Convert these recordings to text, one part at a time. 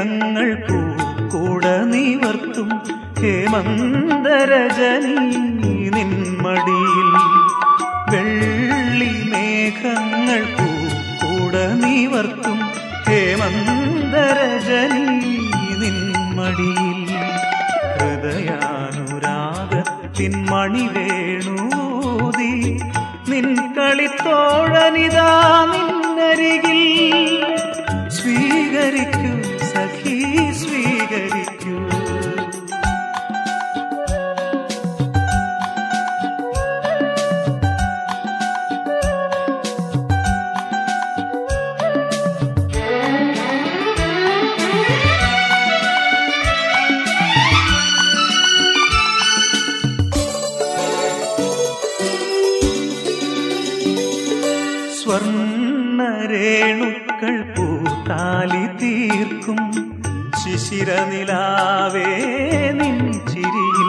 മേഘങ്ങൾ പൂക്കൂട നിവർത്തും ഹേമന്തരജനി നിന്മടിയിൽ വെള്ളി മേഘങ്ങൾ പൂക്കൂട നിവർത്തും ഹേമന്തരജനി നിന്മടിയിൽ ഹൃദയാനുരാഗത്തിൻ മണി വേണൂതി നിൻ കളിത്തോഴനിതാ നിന്നരികിൽ സ്വീകരിക്കൂ സഖി സ്വീകരിക്കൂ സ്വർണ്ണരേണുക്കൾ പൂത്താലി തീർക്കും ശിശിരനിലാവേ നിൻ ചിരിയിൽ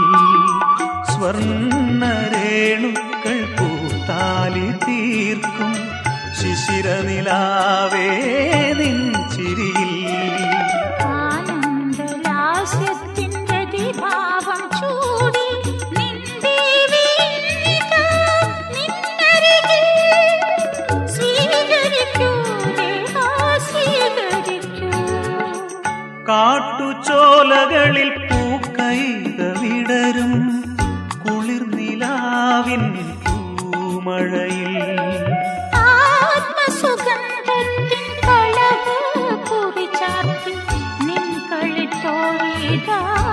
സ്വർണ്ണരേണുക്കൾ പൂത്താലി തീർക്കും ശിശിരനിലാവേ നിൻ ചിരിയിൽ ആനന്ദലാസ്യത്തിൻ രതിഭാവം ചൂടി നിൻ ദേവിയിതാ നിന്നരികിൽ സ്വീകരിക്കൂ ദേവാ സ്വീകരിക്കൂ കാട്ടുചോലകളിൽ പൂക്കൈത വിടരും കുളിർനിലാവിൻ പൂമഴയിൽ ആത്മസുഗന്ധത്തിൻ കളവ് കുറിച്ചാർത്തി നിൻ കളിത്തോഴിതാ